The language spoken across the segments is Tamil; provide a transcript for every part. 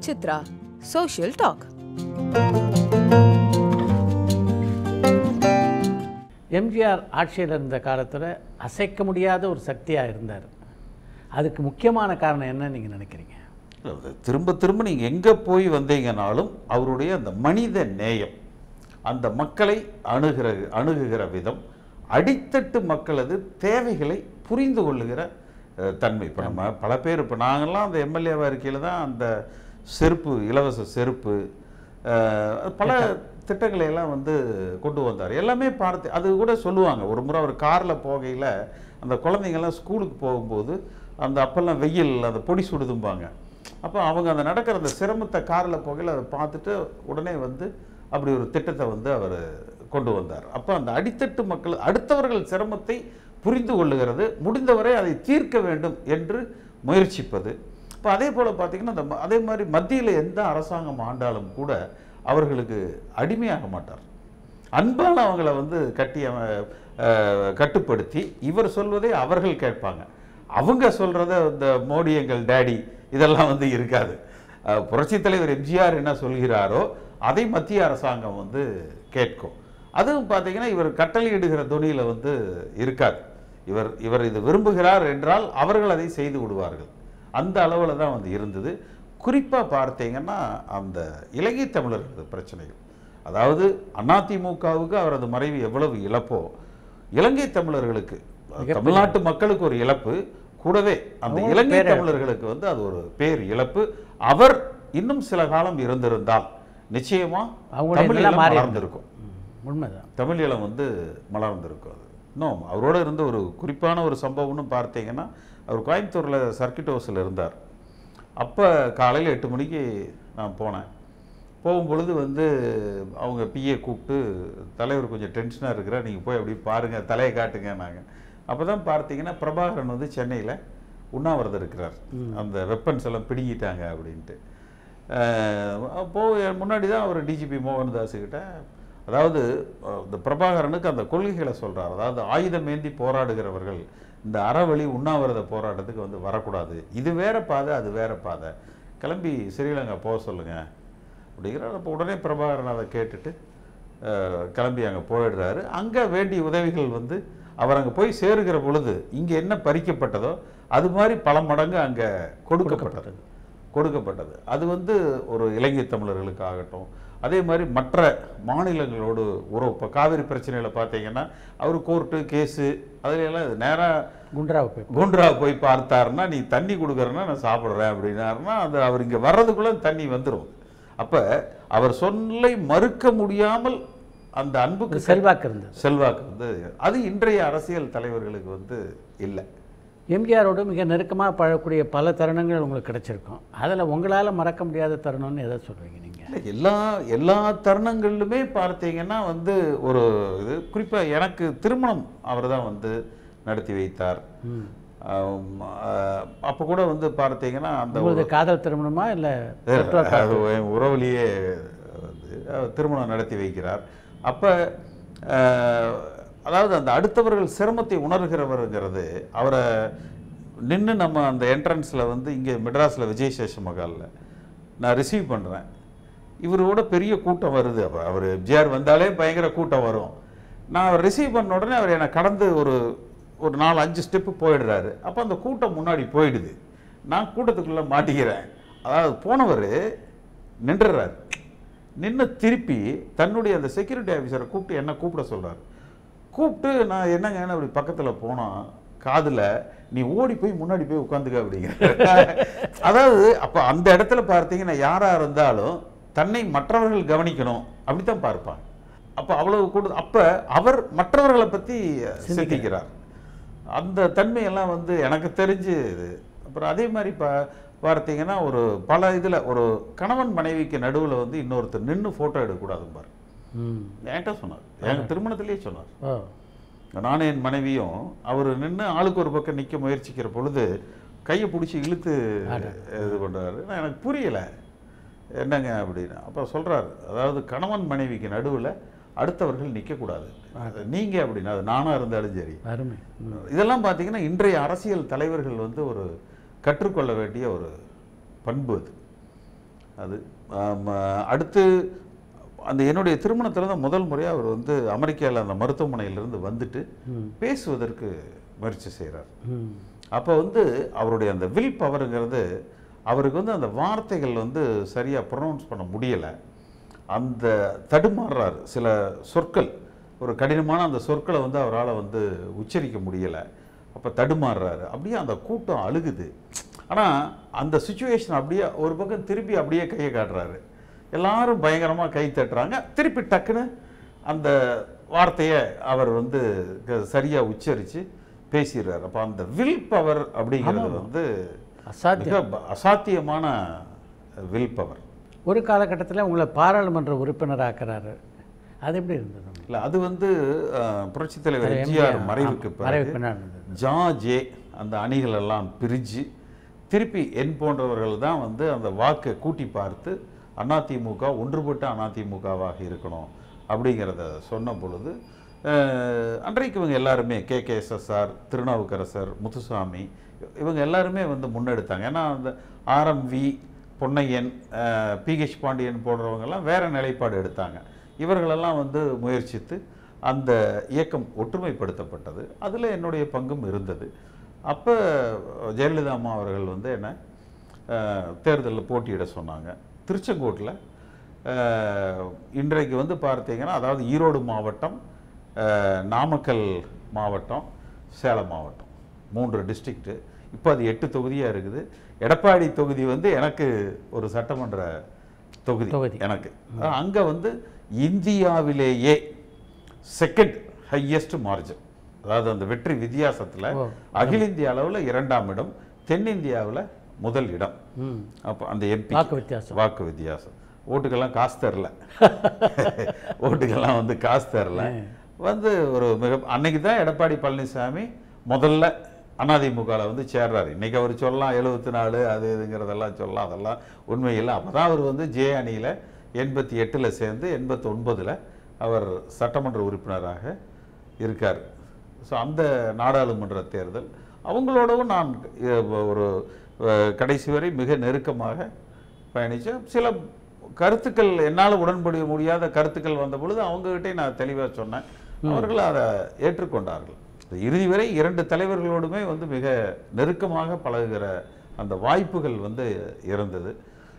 சித்ரா சோஷியல் டாக் எம்ஜிஆர் ஆட்சியில் இருந்த காலத்தில் அசைக்க முடியாத ஒரு சக்தியாக இருந்தார் அதுக்கு முக்கியமான காரணம் என்னன்னு நீங்கள் நினைக்கிறீங்க அது திரும்ப திரும்ப நீங்கள் எங்கே போய் வந்தீங்கனாலும் அவருடைய அந்த மனித நேயம் அந்த மக்களை அணுகிற அணுகுகிற விதம் அடித்தட்டு மக்களது தேவைகளை புரிந்து கொள்ளுகிற அஹ், தன்மை இப்போ நம்ம பல பேர் இப்போ நாங்கள்லாம் அந்த எம்எல்ஏவாக இருக்கையில் தான் அந்த செருப்பு இலவச செருப்பு அஹ், பல திட்டங்களை எல்லாம் வந்து கொண்டு வந்தார் எல்லாமே பார்த்து அது கூட சொல்லுவாங்க ஒரு முறை அவர் காரில் போகையில் அந்த குழந்தைங்கள்லாம் ஸ்கூலுக்கு போகும்போது அந்த அப்பெல்லாம் வெயில் அந்த பொடி சுடுதும்பாங்க அப்போ அவங்க அந்த நடக்கிற அந்த சிரமத்தை காரில் போகையில் அதை பார்த்துட்டு உடனே வந்து அப்படி ஒரு திட்டத்தை வந்து அவர் கொண்டு வந்தார் அப்போ அந்த அடித்தட்டு மக்கள் அடுத்தவர்கள் சிரமத்தை புரிந்து கொள்ளுகிறது முடிந்தவரை அதை தீர்க்க வேண்டும் என்று முயற்சிப்பது இப்போ அதே போல் பார்த்தீங்கன்னா அந்த ம- அதே மாதிரி மத்தியில் எந்த அரசாங்கம் ஆண்டாலும் கூட அவர்களுக்கு அடிமையாக மாட்டார் அன்பால் அவங்கள வந்து கட்டி அவ- அஹ், கட்டுப்படுத்தி இவர் சொல்வதை அவர்கள் கேட்பாங்க அவங்க சொல்கிறத இந்த மோடி எங்கள் டேடி இதெல்லாம் வந்து இருக்காது அஹ், புரட்சித் தலைவர் எம்ஜிஆர் என்ன சொல்கிறாரோ அதை மத்திய அரசாங்கம் வந்து கேட்கும் அதுவும் பார்த்தீங்கன்னா இவர் கட்டளையிடுகிற துணியில் வந்து இருக்காது இவர் இவர் இது விரும்புகிறார் என்றால் அவர்கள் அதை செய்து விடுவார்கள் அந்த அளவில் தான் வந்து இருந்தது குறிப்பாக பார்த்தீங்கன்னா அந்த இலங்கை தமிழர்கள் பிரச்சனைகள் அதாவது அதிமுகவுக்கு அவரது மறைவு எவ்வளவு இழப்போ இலங்கை தமிழர்களுக்கு தமிழ்நாட்டு மக்களுக்கு ஒரு இழப்பு கூடவே அந்த அவங்களுக்கு இலங்கை பேரிழப்பு. தமிழர்களுக்கு வந்து அது ஒரு பேர் இழப்பு அவர் இன்னும் சில காலம் இருந்திருந்தால் நிச்சயமா அவங்களுடைய தமிழ் நிலை ஈழம் மாறி மலர்ந்திருக்கும் ம், உண்மைதான் தமிழ் ஈழம் வந்து மலர்ந்திருக்கும் அது இன்னும் அவரோட இருந்த ஒரு குறிப்பான ஒரு சம்பவம்னு பார்த்தீங்கன்னா அவர் கோயம்புத்தூரில் சர்க்கிட் ஹவுஸில் இருந்தார் அப்போ காலையில் எட்டு மணிக்கு நான் போனேன் போகும்பொழுது வந்து அவங்க பிஏ கூப்பிட்டு தலைவர் கொஞ்சம் டென்ஷனாக இருக்கிற நீங்கள் போய் அப்படி பாருங்கள் தலையை காட்டுங்க நாங்கள் அப்போ தான் பார்த்தீங்கன்னா பிரபாகரன் வந்து சென்னையில் உண்ணாவிரதம் இருக்கிறார் அந்த வெப்பன்ஸ் எல்லாம் பிடுங்கிட்டாங்க அப்படின்ட்டு அஹ் போய் முன்னாடி தான் அவர் டிஜிபி மோகன்தாஸ் கிட்ட அதாவது அஹ், இந்த பிரபாகரனுக்கு அந்த கொள்கைகளை சொல்றார் அதாவது ஆயுதம் ஏந்தி போராடுகிறவர்கள் இந்த அறவழி உண்ணாவிரத போராட்டத்துக்கு வந்து வரக்கூடாது இது வேற பாதை அது வேற பாதை கிளம்பி ஸ்ரீலங்கா போக சொல்லுங்க அப்படிங்கிறார் அப்போ உடனே பிரபாகரன் அதை கேட்டுட்டு அஹ், கிளம்பி அங்கே போயிடுறாரு அங்கே வேண்டிய உதவிகள் வந்து அவர் அங்கே போய் சேருகிற பொழுது இங்கே என்ன பறிக்கப்பட்டதோ அது மாதிரி பல மடங்கு அங்கே கொடுக்கப்பட்டது கொடுக்கப்பட்டது அது வந்து ஒரு இலங்கை தமிழர்களுக்கு ஆகட்டும் அதே மாதிரி மற்ற மாநிலங்களோடு உறவு இப்போ காவிரி பிரச்சனையில் பார்த்தீங்கன்னா அவர் கோர்ட்டு கேஸு அதுல எல்லாம் நேராக குண்டராவை போய் குண்ட்ரா போய் பார்த்தாருன்னா நீ தண்ணி கொடுக்குறேன்னா நான் சாப்பிட்றேன் அப்படின்னாருன்னா அது அவர் இங்கே வர்றதுக்குள்ளே தண்ணி வந்துடும் அப்போ அவர் சொல்லை மறுக்க முடியாமல் அந்த அன்புக்கு ஒரு செல்வாக்கு இருந்தது செல்வாக்கு வந்து அது இன்றைய அரசியல் தலைவர்களுக்கு வந்து இல்லை எம்ஜிஆரோடு மிக நெருக்கமாக பழகக்கூடிய பல தருணங்கள் உங்களுக்கு கிடைச்சிருக்கும் அதில் உங்களால் மறக்க முடியாத தருணம்னு எதை சொல்கிறீங்க நீங்கள் இல்லை எல்லா எல்லா தருணங்களிலுமே பார்த்தீங்கன்னா வந்து ஒரு இது குறிப்பாக எனக்கு திருமணம் அவர் தான் வந்து நடத்தி வைத்தார் அப்போ கூட வந்து பார்த்தீங்கன்னா அந்த ஒரு- உங்களது காதல் திருமணமா இல்லை அது என் உறவுலேயே வந்து அவர் திருமணம் நடத்தி வைக்கிறார் அப்போ அதாவது அந்த அடுத்தவர்கள் சிரமத்தை உணர்கிறவருங்கிறது அவரை நின்று நம்ம அந்த என்ட்ரன்ஸில் வந்து இங்கே மெட்ராஸில் விஜய் சேஷ மகாலில் நான் ரிசீவ் பண்ணுறேன் இவரோட பெரிய கூட்டம் வருது அப்போ அவர் எம்ஜிஆர் வந்தாலே பயங்கர கூட்டம் வரும் நான் அவர் ரிசீவ் பண்ண உடனே அவர் என்னை கடந்து ஒரு ஒரு நாலு அஞ்சு ஸ்டெப்பு போயிடுறாரு அப்போ அந்த கூட்டம் முன்னாடி போயிடுது நான் கூட்டத்துக்குள்ளே மாட்டிக்கிறேன் அதாவது போனவர் நின்றுறாரு நின்று திருப்பி தன்னுடைய அந்த செக்யூரிட்டி ஆஃபீஸரை கூப்பிட்டு என்ன கூப்பிட சொல்றாரு கூப்பிட்டு நான் என்னங்க என்ன அப்படி பக்கத்தில் போனோம் காதில் நீ ஓடி போய் முன்னாடி போய் உட்காந்துக்க அப்படிங்கிற அதாவது அப்போ அந்த இடத்துல பார்த்தீங்கன்னா யாராக இருந்தாலும் தன்னை மற்றவர்கள் கவனிக்கணும் அப்படித்தான் பார்ப்பாங்க அப்போ அவ்வளவு கூட அப்போ அவர் மற்றவர்களை பற்றி சிந்திக்கிறார் அந்த தன்மையெல்லாம் வந்து எனக்கு தெரிஞ்சு இது அப்புறம் அதே மாதிரி இப்போ பார்த்தீங்கன்னா ஒரு பல இதில் ஒரு கணவன் மனைவிக்கு நடுவில் வந்து இன்னொருத்தர் நின்று ஃபோட்டோ எடுக்கக்கூடாதும்பார் ம் என்கிட்ட சொன்னார் என் திருமணத்திலேயே சொன்னார் ஓ நானும் என் மனைவியும் அவர் நின்று ஆளுக்கு ஒரு பக்கம் நிற்க முயற்சிக்கிற பொழுது கையை பிடிச்சி இழுத்து இது பண்ணுறாரு நான் எனக்கு புரியலை என்னங்க அப்படின்னு அப்போ சொல்கிறார் அதாவது கணவன் மனைவிக்கு நடுவில் அடுத்தவர்கள் நிற்கக்கூடாது நீங்கள் அப்படின்னா அது நானாக இருந்தாலும் சரி அருமை ம். இதெல்லாம் பார்த்தீங்கன்னா இன்றைய அரசியல் தலைவர்கள் வந்து ஒரு கற்றுக்கொள்ள வேண்டிய ஒரு பண்பு அது அது ஆம், அடுத்து அந்த என்னுடைய திருமணத்தில் தான் முதல் முறையாக அவர் வந்து அமெரிக்காவில் அந்த மருத்துவமனையிலிருந்து வந்துட்டு பேசுவதற்கு முயற்சி செய்கிறார் ம் அப்போ வந்து அவருடைய அந்த வில் பவருங்கிறது அவருக்கு வந்து அந்த வார்த்தைகள் வந்து சரியாக ப்ரொனவுன்ஸ் பண்ண முடியலை அந்த தடுமாறுறாரு சில சொற்கள் ஒரு கடினமான அந்த சொற்களை வந்து அவரால் வந்து உச்சரிக்க முடியலை அப்போ தடுமாறுறாரு அப்படியே அந்த கூட்டம் அழுகுது ஆனால் அந்த சுச்சுவேஷன் அப்படியே ஒரு பக்கம் திருப்பி அப்படியே கையை காட்டுறாரு எல்லாரும் பயங்கரமாக கை தட்டுறாங்க திருப்பி டக்குன்னு அந்த வார்த்தையை அவர் வந்து சரியாக உச்சரித்து பேசிடுறாரு அப்போ அந்த வில் பவர் அப்படிங்கிறது வந்து அசாத்தியம் மிக ப- அசாத்தியமான வில் பவர் ஒரு காலகட்டத்தில் உங்களை பாராளுமன்ற உறுப்பினராக்குறாரு அது எப்படி இருந்தது உங்களுக்கு? இல்லை அது வந்து அஹ், புரட்சித் தலைவர் அது எம்ஜிஆர் MGR மறைவுக்கு ஆமா, மறைவுக்கு பிறகு பின்னாடி இருந்தது. ஜா ஜே அந்த அணிகள் எல்லாம் பிரிஞ்சு திருப்பி என் போன்றவர்கள் தான் வந்து அந்த வாக்கை கூட்டி பார்த்து அதிமுக ஒன்றுபட்ட அதிமுகவாக இருக்கணும் அப்படிங்கிறத சொன்ன பொழுது அஹ், அன்றைக்கு இவங்க எல்லாருமே K K SSR Thirunavukkarasar Muthusamy இவங்க எல்லாருமே வந்து முன்னெடுத்தாங்க ஏன்னா அந்த ஆர்எம்வி பொன்னையன் பிஹெச் பாண்டியன் போன்றவங்கெல்லாம் வேற நிலைப்பாடு எடுத்தாங்க இவர்களெல்லாம் வந்து முயற்சித்து அந்த இயக்கம் ஒற்றுமைப்படுத்தப்பட்டது அதில் என்னுடைய பங்கும் இருந்தது அப்போ ஜெயலலிதா அம்மா அவர்கள் வந்து என்ன தேர்தலில் போட்டியிட சொன்னாங்க திருச்செங்கோட்டில் இன்றைக்கு வந்து பார்த்தீங்கன்னா அதாவது ஈரோடு மாவட்டம் அஹ், நாமக்கல் மாவட்டம் சேலம் மாவட்டம் மூன்று டிஸ்ட்ரிக்ட்டு இப்போ அது எட்டு தொகுதியாக இருக்குது எடப்பாடி தொகுதி வந்து எனக்கு ஒரு சட்டமன்ற தொகுதி தொகுதி. எனக்கு அங்கே வந்து இந்தியாவிலேயே செகண்ட் ஹையஸ்ட் மார்ஜின் அதாவது அந்த வெற்றி வித்தியாசத்தில் ஓ. அகில இந்திய அளவில் இரண்டாம் இடம் தென்னிந்தியாவில் முதல் இடம் ம் அப்போ அந்த எம்பி வாக்கு வித்தியாசம். வாக்கு வித்தியாசம் ஓட்டுக்கெல்லாம் காசு தரல ஓட்டுக்கெல்லாம் வந்து காசு தரல வந்து ஒரு மிக அன்னைக்கு தான் எடப்பாடி பழனிசாமி முதல்ல அதிமுகவில் வந்து சேர்றாரு இன்னைக்கு அவர் சொல்லலாம் எழுபத்தி நாலு அது இதுங்கிறதெல்லாம் சொல்லலாம் அதெல்லாம் உண்மையில் அப்போ தான் அவர் வந்து ஜே அணியில் எண்பத்தி எட்டில் சேர்ந்து எண்பத்தி ஒன்பதில் அவர் சட்டமன்ற உறுப்பினராக இருக்கார் ஸோ அந்த நாடாளுமன்ற தேர்தல் அவங்களோடவும் நான் அஹ், ஒரு அஹ், கடைசி வரை மிக நெருக்கமாக பயணித்தேன் சில கருத்துக்கள் என்னால் உடன்பட முடியாத கருத்துக்கள் வந்த பொழுது அவங்ககிட்டே நான் தெளிவாக சொன்னேன் அவர்கள் அதை ஏற்றுக்கொண்டார்கள் இறுதி வரை இரண்டு தலைவர்களோடுமே வந்து மிக நெருக்கமாக பழகுகிற அந்த வாய்ப்புகள் வந்து இருந்தது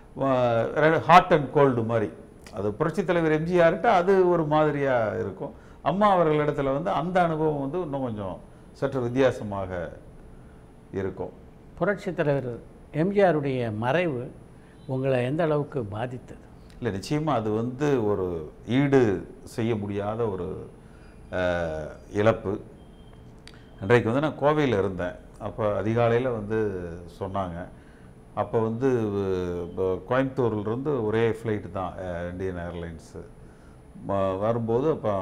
ஹாட் அண்ட் கோல்டு மாதிரி அது புரட்சித் தலைவர் எம்ஜிஆர்கிட்ட அது ஒரு மாதிரியாக இருக்கும் அம்மா அவர்களிடத்துல வந்து அந்த அனுபவம் வந்து இன்னும் கொஞ்சம் சற்று வித்தியாசமாக இருக்கும் புரட்சித் தலைவர் எம்ஜிஆருடைய மறைவு உங்களை எந்த அளவுக்கு பாதித்தது இல்லை நிச்சயமாக அது வந்து ஒரு ஈடு செய்ய முடியாத ஒரு அஹ், இழப்பு அன்றைக்கு வந்து நான் கோவையில் இருந்தேன் அப்போ அதிகாலையில் வந்து சொன்னாங்க அப்போ வந்து இப்போ கோயம்புத்தூர்லேருந்து ஒரே ஃப்ளைட்டு தான் அஹ், இந்தியன் ஏர்லைன்ஸு வரும்போது அப்போ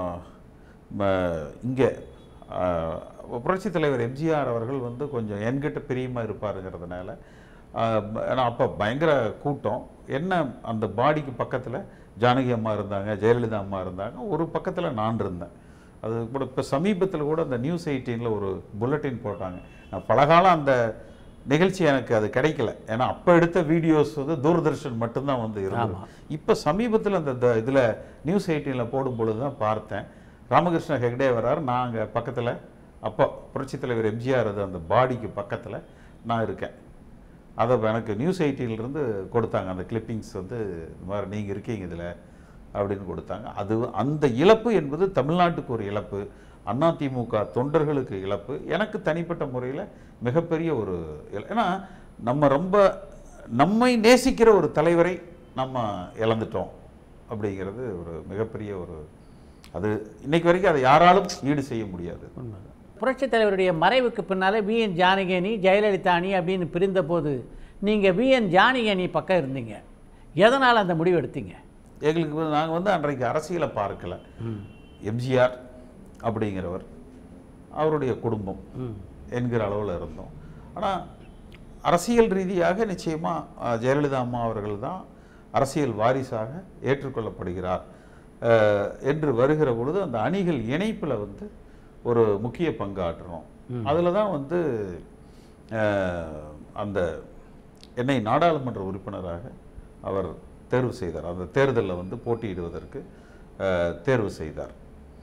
இங்கே புரட்சித் தலைவர் எம்ஜிஆர் அவர்கள் வந்து கொஞ்சம் என்கிட்ட பிரியமாக இருப்பாருங்கிறதுனால ஆஹ் ப- ஏன்னா அப்போ பயங்கர கூட்டம் என்ன அந்த பாடிக்கு பக்கத்தில் ஜானகி அம்மா இருந்தாங்க ஜெயலலிதா அம்மா இருந்தாங்க ஒரு பக்கத்தில் நான் இருந்தேன் அது கூட இப்போ சமீபத்தில் கூட அந்த நியூஸ் எயிட்டீனில் ஒரு புல்லட்டின் போட்டாங்க நான் பலகாலம் அந்த நிகழ்ச்சி எனக்கு அது கிடைக்கல ஏன்னா அப்போ எடுத்த வீடியோஸ் வந்து தூர்தர்ஷன் மட்டும்தான் வந்து இருந்தது ஆமா. இப்போ சமீபத்தில் அந்த த- இதில் நியூஸ் எயிட்டீனில் போடும் பொழுது தான் பார்த்தேன் ராமகிருஷ்ண ஹெக்டே வர்றார் நான் அங்கே பக்கத்தில் அப்போ புரட்சித் தலைவர் எம்ஜிஆர் அது அந்த பாடிக்கு பக்கத்தில் நான் இருக்கேன் அதை எனக்கு நியூஸ் எயிட்டியிலிருந்து கொடுத்தாங்க அந்த கிளிப்பிங்ஸ் வந்து இந்த மாதிரி நீங்கள் இருக்கீங்க இதில் அப்படின்னு கொடுத்தாங்க அது அந்த இழப்பு என்பது தமிழ்நாட்டுக்கு ஒரு இழப்பு அதிமுக தொண்டர்களுக்கு இழப்பு எனக்கு தனிப்பட்ட முறையில் மிகப்பெரிய ஒரு இழ- ஏன்னா நம்ம ரொம்ப நம்மை நேசிக்கிற ஒரு தலைவரை நம்ம இழந்துட்டோம் அப்படிங்கிறது ஒரு மிகப்பெரிய ஒரு அது இன்னைக்கு வரைக்கும் அதை யாராலும் ஈடு செய்ய முடியாது உண்மைதான் புரட்சித் தலைவருடைய மறைவுக்கு பின்னாலே விஎன் ஜானகி அணி ஜெயலலிதா அணி அப்படின்னு பிரிந்தபோது நீங்கள் விஎன் ஜானகி அணி பக்கம் இருந்தீங்க எதனால் அந்த முடிவு எடுத்தீங்க எங்களுக்கு வந்து நாங்கள் வந்து அன்றைக்கு அரசியலை பார்க்கல எம்ஜிஆர் அப்படிங்கிறவர் அவருடைய குடும்பம் என்கிற அளவில் இருந்தோம் ஆனால் அரசியல் ரீதியாக நிச்சயமாக ஜெயலலிதா அம்மா அவர்கள் தான் அரசியல் வாரிசாக ஏற்றுக்கொள்ளப்படுகிறார் அஹ், என்று வருகிற பொழுது அந்த அணிகள் இணைப்பில் வந்து ஒரு முக்கிய பங்காற்றுறோம் அதில் தான் வந்து அஹ், அந்த என்னை நாடாளுமன்ற உறுப்பினராக அவர் தேர்வு செய்தார் அந்த தேர்தலில் வந்து போட்டியிடுவதற்கு அஹ், தேர்வு செய்தார்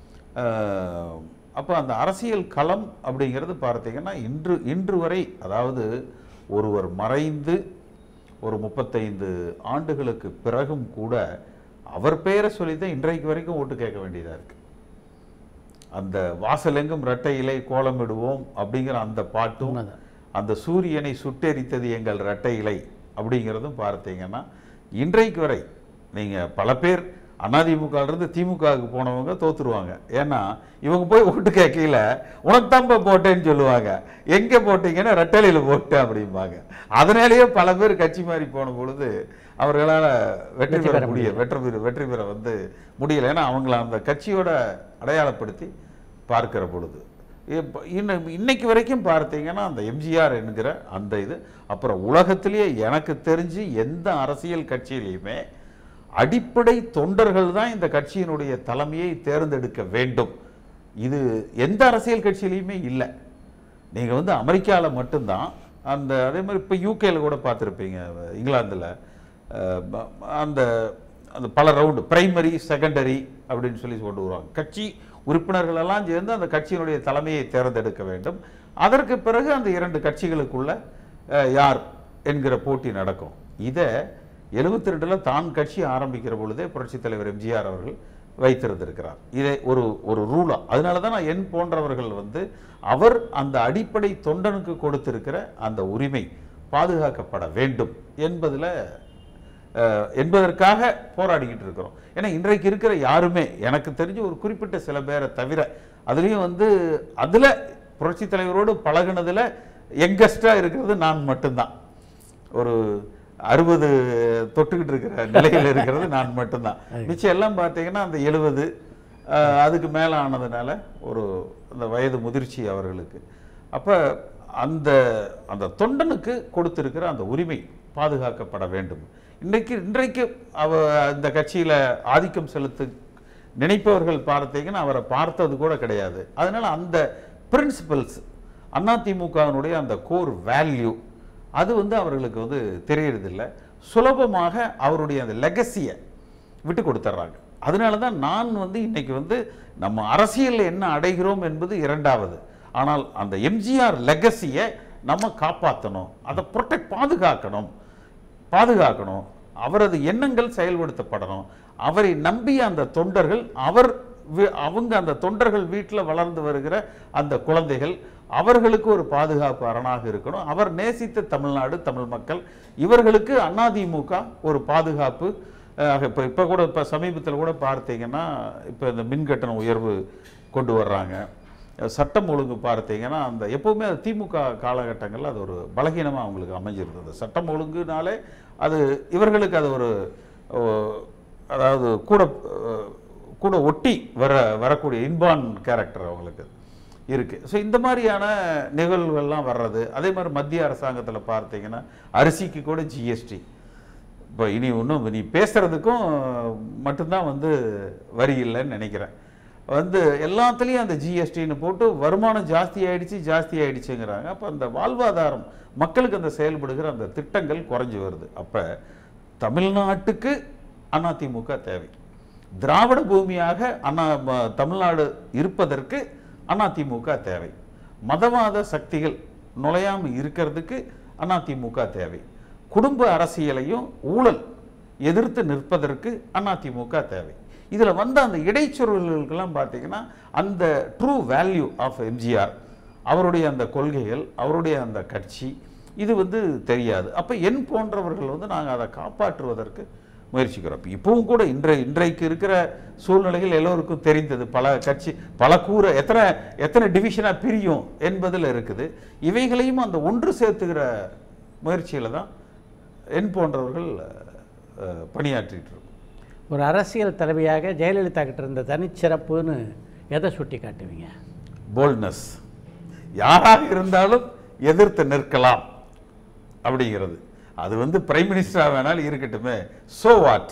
அப்போ அந்த அரசியல் களம் அப்படிங்கிறது பார்த்தீங்கன்னா இன்று இன்று வரை அதாவது ஒருவர் மறைந்து ஒரு முப்பத்தைந்து ஆண்டுகளுக்கு பிறகும் கூட அவர் பெயரை சொல்லி தான் இன்றைக்கு வரைக்கும் ஓட்டு கேட்க வேண்டியதாக இருக்கு அந்த வாசலெங்கும் இரட்டை இலை கோலமிடுவோம் அப்படிங்கிற அந்த பாட்டும் உண்மைதான். அந்த சூரியனை சுட்டெரித்தது எங்கள் இரட்டை இலை அப்படிங்கிறதும் பார்த்தீங்கன்னா இன்றைக்கு வரை நீங்கள் பல பேர் அதிமுக இருந்து திமுகவுக்கு போனவங்க தோத்துருவாங்க ஏன்னா இவங்க போய் ஓட்டு கேட்கல உனக்கு தான்ப்பா போட்டேன்னு சொல்லுவாங்க எங்கே போட்டீங்கன்னா ரெட்டலையில் போட்டேன் அப்படிம்பாங்க அதனாலேயே பல பேர் கட்சி மாறி போன பொழுது அவர்களால் வெற்றி வெற்றி பெற பெற முடிய வெற்றி பெற வெற்றி பெற வந்து முடியல ஏன்னா அவங்கள அந்த கட்சியோட அடையாளப்படுத்தி பார்க்கிற பொழுது இப்ப இன்ன- இன்னைக்கு வரைக்கும் பார்த்தீங்கன்னா அந்த எம்ஜிஆர் என்கிற அந்த இது அப்புறம் உலகத்திலேயே எனக்கு தெரிஞ்சு எந்த அரசியல் கட்சியிலையுமே அடிப்படை தொண்டர்கள் தான் இந்த கட்சியினுடைய தலைமையை தேர்ந்தெடுக்க வேண்டும் இது எந்த அரசியல் கட்சியிலையுமே இல்லை நீங்கள் வந்து அமெரிக்காவில் மட்டும்தான் அந்த அதே மாதிரி இப்போ யூகேல கூட பார்த்துருப்பீங்க இங்கிலாந்தில் அந்த அந்த பல ரவுண்டு பிரைமரி செகண்டரி அப்படின்னு சொல்லி கொண்டு வருவாங்க கட்சி உறுப்பினர்கள் எல்லாம் சேர்ந்து அந்த கட்சியினுடைய தலைமையை தேர்ந்தெடுக்க வேண்டும் அதற்கு பிறகு அந்த இரண்டு கட்சிகளுக்குள்ள அஹ், யார் என்கிற போட்டி நடக்கும் இதை எழுபத்தி ரெண்டில் தான் கட்சி ஆரம்பிக்கிற பொழுதே புரட்சித் தலைவர் எம்ஜிஆர் அவர்கள் வைத்திருந்திருக்கிறார் இதை ஒரு ஒரு ரூலா அதனால தான் நான் என் போன்றவர்கள் வந்து அவர் அந்த அடிப்படை தொண்டனுக்கு கொடுத்திருக்கிற அந்த உரிமை பாதுகாக்கப்பட வேண்டும் என்பதில் அஹ், என்பதற்காக போராடிக்கிட்டு இருக்கிறோம் ஏன்னா இன்றைக்கு இருக்கிற யாருமே எனக்கு தெரிஞ்சு ஒரு குறிப்பிட்ட சில பேரை தவிர அதுலேயும் வந்து அதில் புரட்சித் தலைவரோடு பழகுனதுல யங்கஸ்டாக இருக்கிறது நான் மட்டும்தான் ஒரு அறுபது தொட்டுக்கிட்டு இருக்கிற நிலையில் இருக்கிறது நான் மட்டும்தான் மிச்சம் எல்லாம் பார்த்தீங்கன்னா அந்த எழுபது அதுக்கு மேலே ஆனதுனால ஒரு அந்த வயது முதிர்ச்சி அவர்களுக்கு அப்போ அந்த அந்த தொண்டனுக்கு கொடுத்திருக்கிற அந்த உரிமை பாதுகாக்கப்பட வேண்டும் இன்றைக்கு இன்றைக்கு அவ இந்த கட்சியில் ஆதிக்கம் செலுத்து நினைப்பவர்கள் பார்த்தீங்கன்னா அவரை பார்த்தது கூட கிடையாது அதனால அந்த பிரின்சிபல்ஸ் அதிமுகவினுடைய அந்த கோர் வேல்யூ அது வந்து அவர்களுக்கு வந்து தெரியறதில்ல சுலபமாக அவருடைய அந்த லெகசியை விட்டு கொடுத்துட்றாங்க அதனால தான் நான் வந்து இன்னைக்கு வந்து நம்ம அரசியலில் என்ன அடைகிறோம் என்பது இரண்டாவது ஆனால் அந்த எம்ஜிஆர் லெகசியை நம்ம காப்பாற்றணும் அதை ப்ரொடெக்ட் பாதுகாக்கணும் பாதுகாக்கணும் அவரது எண்ணங்கள் செயல்படுத்தப்படணும் அவரை நம்பிய அந்த தொண்டர்கள் அவர் வி- அவங்க அந்த தொண்டர்கள் வீட்டில் வளர்ந்து வருகிற அந்த குழந்தைகள் அவர்களுக்கு ஒரு பாதுகாப்பு அரணாக இருக்கணும் அவர் நேசித்த தமிழ்நாடு தமிழ் மக்கள் இவர்களுக்கு அதிமுக ஒரு பாதுகாப்பு அஹ், இப்போ இப்போ கூட இப்போ சமீபத்தில் கூட பார்த்தீங்கன்னா இப்போ இந்த மின் கட்டண உயர்வு கொண்டு வர்றாங்க சட்டம் ஒழுங்கு பார்த்தீங்கன்னா அந்த எப்பவுமே அது திமுக காலகட்டங்களில் அது ஒரு பலகீனமாக அவங்களுக்கு அமைஞ்சிருந்தது சட்டம் ஒழுங்குனாலே அது இவர்களுக்கு அது ஒரு ஓ, அதாவது கூட அஹ், கூட ஒட்டி வர வரக்கூடிய இன்பான் கேரக்டர் அவங்களுக்கு இருக்கு ஸோ இந்த மாதிரியான நிகழ்வுகள்லாம் வர்றது அதே மாதிரி மத்திய அரசாங்கத்தில் பார்த்தீங்கன்னா அரிசிக்கு கூட ஜிஎஸ்டி இப்போ இனி ஒன்றும் நீ பேசுறதுக்கும் மட்டும்தான் வந்து வரி இல்லைன்னு நினைக்கிறேன் வந்து எல்லாத்துலேயும் அந்த ஜிஎஸ்டின்னு போட்டு வருமானம் ஜாஸ்தி ஆயிடுச்சு ஜாஸ்தி ஆயிடுச்சுங்கிறாங்க அப்போ அந்த வாழ்வாதாரம் மக்களுக்கு அந்த செயல்படுகிற அந்த திட்டங்கள் குறைஞ்சு வருது அப்போ தமிழ்நாட்டுக்கு அதிமுக தேவை திராவிட பூமியாக அண்ணா ம- தமிழ்நாடு இருப்பதற்கு அதிமுக தேவை மதவாத சக்திகள் நுழையாம இருக்கிறதுக்கு அதிமுக தேவை குடும்ப அரசியலையும் ஊழல் எதிர்த்து நிற்பதற்கு அதிமுக தேவை இதுல வந்த அந்த இடைச்சொல்களுக்கெல்லாம் பார்த்தீங்கன்னா அந்த ட்ரூ வேல்யூ ஆஃப் எம்ஜிஆர் அவருடைய அந்த கொள்கைகள் அவருடைய அந்த கட்சி இது வந்து தெரியாது அப்போ என் போன்றவர்கள் வந்து நாங்கள் அதை காப்பாற்றுவதற்கு முயற்சிக்கிறோம் இப்ப இப்பவும் கூட இன்றை இன்றைக்கு இருக்கிற சூழ்நிலைகள் எல்லோருக்கும் தெரிந்தது பல கட்சி பல கூற எத்தனை எத்தனை டிவிஷனாக பிரியும் என்பதில் இருக்குது இவைகளையும் அந்த ஒன்று சேர்த்துக்கிற முயற்சியில் தான் என் போன்றவர்கள் அஹ், பணியாற்றிட்டு இருக்கோம் ஒரு அரசியல் தலைவியாக ஜெயலலிதா கிட்ட இருந்த தனிச்சிறப்புன்னு எதை சுட்டி காட்டுவீங்க போல்ட்னஸ் யாராக இருந்தாலும் எதிர்த்து நிற்கலாம் அப்படிங்கிறது அது வந்து பிரைம் மினிஸ்டராக வேணாலும் இருக்கட்டுமே சோ வாட்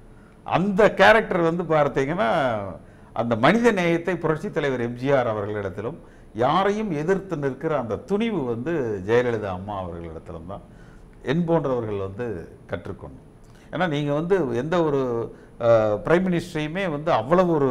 அந்த கேரக்டர் வந்து பார்த்தீங்கன்னா அந்த மனித நேயத்தை புரட்சி தலைவர் எம்ஜிஆர் அவர்களிடத்திலும் யாரையும் எதிர்த்து நிற்கிற அந்த துணிவு வந்து ஜெயலலிதா அம்மா அவர்களிடத்திலும் தான் என் போன்றவர்கள் வந்து கற்றுக்கொண்டோம் ஏன்னா நீங்கள் வந்து எந்த ஒரு பிரைம் மினிஸ்டரையுமே வந்து அவ்வளவு ஒரு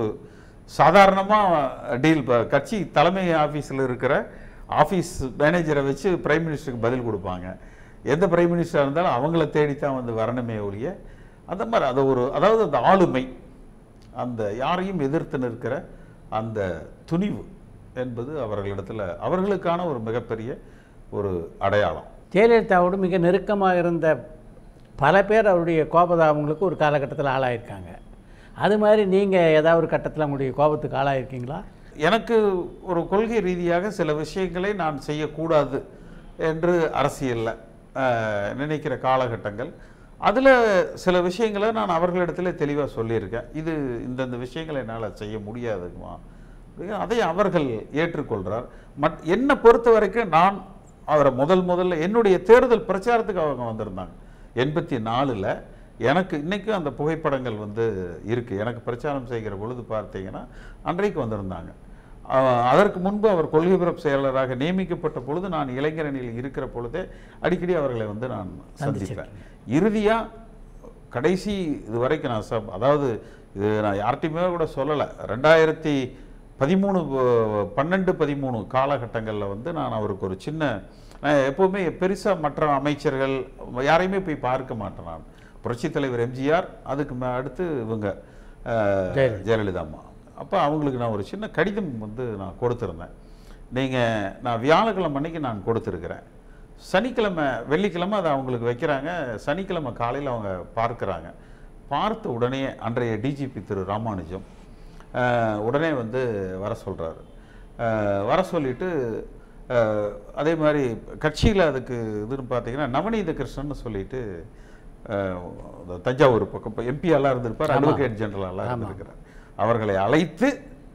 சாதாரணமாக டீல் கட்சி தலைமை ஆஃபீஸில் இருக்கிற ஆஃபீஸ் மேனேஜரை வச்சு பிரைம் மினிஸ்டருக்கு பதில் கொடுப்பாங்க எந்த பிரைம் மினிஸ்டராக இருந்தாலும் அவங்கள தேடித்தான் வந்து வரணுமே ஒழிய அந்த மாதிரி அது ஒரு அதாவது அந்த ஆளுமை அந்த யாரையும் எதிர்த்து நிற்கிற அந்த துணிவு என்பது அவர்களிடத்தில் அவர்களுக்கான ஒரு மிகப்பெரிய ஒரு அடையாளம் ஜெயலலிதாவோடு மிக நெருக்கமாக இருந்த பல பேர் அவருடைய கோபதாபங்களுக்கு ஒரு காலகட்டத்தில் ஆளாயிருக்காங்க அது மாதிரி நீங்கள் ஏதாவது ஒரு கட்டத்தில் உங்களுடைய கோபத்துக்கு ஆளாயிருக்கீங்களா எனக்கு ஒரு கொள்கை ரீதியாக சில விஷயங்களை நான் செய்யக்கூடாது என்று அரசியலில் அஹ், நினைக்கிற காலகட்டங்கள் அதில் சில விஷயங்களை நான் அவர்களிடத்தில் தெளிவாக சொல்லியிருக்கேன் இது இந்தந்த விஷயங்களை என்னால் செய்ய முடியாதுமா அப்படின்னு அதை அவர்கள் ஏற்றுக்கொள்கிறார் மட் என்னை பொறுத்த வரைக்கும் நான் அவரை முதல் முதல்ல என்னுடைய தேர்தல் பிரச்சாரத்துக்கு அவங்க வந்திருந்தாங்க எண்பத்தி நாலில் எனக்கு இன்றைக்கும் அந்த புகைப்படங்கள் வந்து இருக்குது எனக்கு பிரச்சாரம் செய்கிற பொழுது பார்த்தீங்கன்னா அன்றைக்கு வந்திருந்தாங்க அஹ் அதற்கு முன்பு அவர் கொள்கை பரப்பு செயலாளராக நியமிக்கப்பட்ட பொழுது நான் இளைஞரணியில் இருக்கிற பொழுதே அடிக்கடி அவர்களை வந்து நான் சந்திப்பேன் இறுதியாக கடைசி இது வரைக்கும் நான் சப் அதாவது இது நான் யார்கிட்டையுமே கூட சொல்லலை ரெண்டாயிரத்தி பதிமூணு ப- பன்னெண்டு பதிமூணு காலகட்டங்களில் வந்து நான் அவருக்கு ஒரு சின்ன நான் எப்போவுமே பெருசாக மற்ற அமைச்சர்கள் யாரையுமே போய் பார்க்க மாட்டேன் நான் புரட்சித் தலைவர் எம்ஜிஆர் அதுக்கு மே- அடுத்து இவங்க அஹ், ஜெயலலிதா. ஜெயலலிதா அம்மா அப்போ அவங்களுக்கு நான் ஒரு சின்ன கடிதம் வந்து நான் கொடுத்துருந்தேன் நீங்கள் நான் வியாழக்கிழமை அன்னைக்கு நான் கொடுத்துருக்குறேன் சனிக்கிழமை வெள்ளிக்கிழமை அதை அவங்களுக்கு வைக்கிறாங்க சனிக்கிழமை காலையில் அவங்க பார்க்குறாங்க பார்த்த உடனே அன்றைய டிஜிபி திரு ராமானுஜம் அஹ், உடனே வந்து வர சொல்கிறாரு வர சொல்லிட்டு அஹ், அதே மாதிரி கட்சியில் அதுக்கு இதுன்னு பார்த்தீங்கன்னா நவநீத கிருஷ்ணன் சொல்லிட்டு அஹ், இந்த தஞ்சாவூர் பக்கம் எம்பி எல்லாம் இருந்திருப்பார் ஆமா. அட்வொகேட் ஜெனரலாக இருந்திருக்கிறார் அவர்களை அழைத்து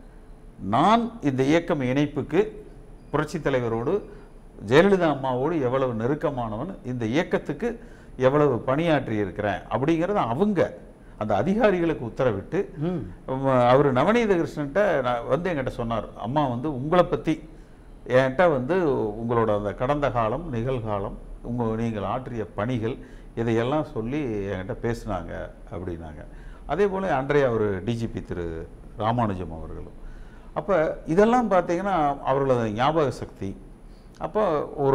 நான் இந்த இயக்கம் இணைப்புக்கு புரட்சித் தலைவரோடு ஜெயலலிதா அம்மாவோடு எவ்வளவு நெருக்கமானவன் இந்த இயக்கத்துக்கு எவ்வளவு பணியாற்றி இருக்கிறேன் அப்படிங்கிறத அவங்க அந்த அதிகாரிகளுக்கு உத்தரவிட்டு ம் அவர் நவநீத கிருஷ்ணன்ட்ட நான் வந்து என்கிட்ட சொன்னார் அம்மா வந்து உங்களை பற்றி என்கிட்ட வந்து உங்களோட அந்த கடந்த காலம் நிகழ்காலம் உங்கள் நீங்கள் ஆற்றிய பணிகள் இதையெல்லாம் சொல்லி என்கிட்ட பேசினாங்க அப்படின்னாங்க அதே போல் அன்றைய அவர் டிஜிபி திரு ராமானுஜம் அவர்களும் அப்போ இதெல்லாம் பார்த்தீங்கன்னா அவர்களது ஞாபக சக்தி அப்போ ஒரு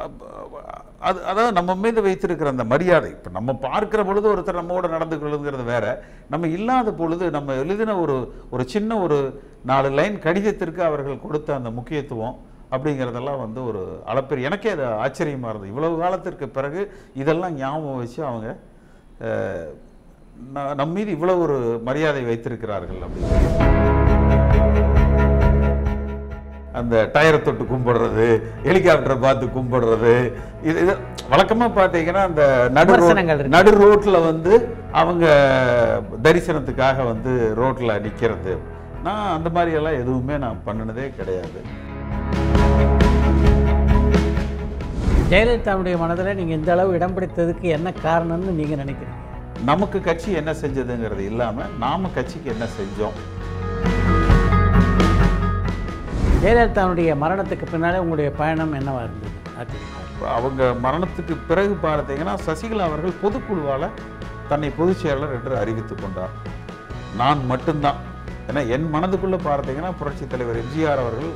அது அதாவது நம்ம மீது வைத்திருக்கிற அந்த மரியாதை இப்போ நம்ம பார்க்கிற பொழுது ஒருத்தர் நம்மோட நடந்து கொள்ளுங்கிறது வேற நம்ம இல்லாத பொழுது நம்ம எழுதின ஒரு ஒரு சின்ன ஒரு நாலு லைன் கடிதத்திற்கு அவர்கள் கொடுத்த அந்த முக்கியத்துவம் அப்படிங்கிறதெல்லாம் வந்து ஒரு அளப்பெரிய எனக்கே அது ஆச்சரியமாக இருந்தது இவ்வளவு காலத்திற்கு பிறகு இதெல்லாம் ஞாபகம் வச்சு அவங்க அஹ், ந- நம் மீது இவ்வளவு ஒரு மரியாதை வைத்திருக்கிறார்கள் அப்படின்னு அந்த டயரை தொட்டு கும்பிடுறது ஹெலிகாப்டரை பார்த்து கும்பிடுறது இது இது வழக்கமாக பார்த்தீங்கன்னா அந்த நடு விமர்சனங்கள் ரோட் இருக்கு. நடு ரோட்டில் வந்து அவங்க தரிசனத்துக்காக வந்து ரோட்டில் நிற்கிறது நான் அந்த மாதிரி எல்லாம் எதுவுமே நான் பண்ணினதே கிடையாது ஜெயலலிதாவுடைய மனதில் நீங்கள் இந்த அளவு இடம் பிடித்ததுக்கு என்ன காரணம்னு நீங்கள் நினைக்கிறீங்க நமக்கு கட்சி என்ன செஞ்சதுங்கிறது இல்லாமல் நாம கட்சிக்கு என்ன செஞ்சோம் ஜெயலலிதாவுடைய மரணத்துக்கு பின்னாலே உங்களுடைய பயணம் என்னவா இருந்தது அதிமுக அவங்க மரணத்துக்கு பிறகு பார்த்தீங்கன்னா சசிகலா அவர்கள் பொதுக்குழுவால் தன்னை பொதுச் செயலாளர் என்று அறிவித்துக் கொண்டார் நான் மட்டும்தான் ஏன்னா என் மனதுக்குள்ள பார்த்தீங்கன்னா புரட்சித் தலைவர் எம்ஜிஆர் அவர்கள்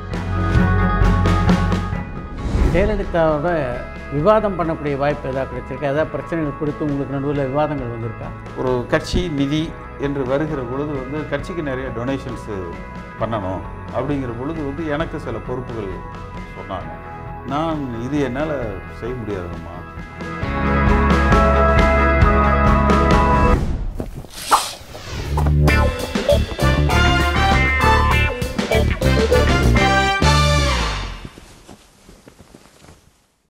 ஜெயலலிதாவோட விவாதம் பண்ணக்கூடிய வாய்ப்பு ஏதாவது கிடைச்சிருக்கா ஏதாவது பிரச்சனைகள் குறித்து உங்களுக்கு நடுவில் விவாதங்கள் வந்திருக்கா ஒரு கட்சி நிதி என்று வருகிற பொழுது வந்து கட்சிக்கு நிறைய டொனேஷன்ஸு பண்ணணும் அப்படிங்கிற பொழுது வந்து எனக்கு சில பொறுப்புகள் சொன்னாங்க நான் இது என்னால் செய்ய முடியாதும்மா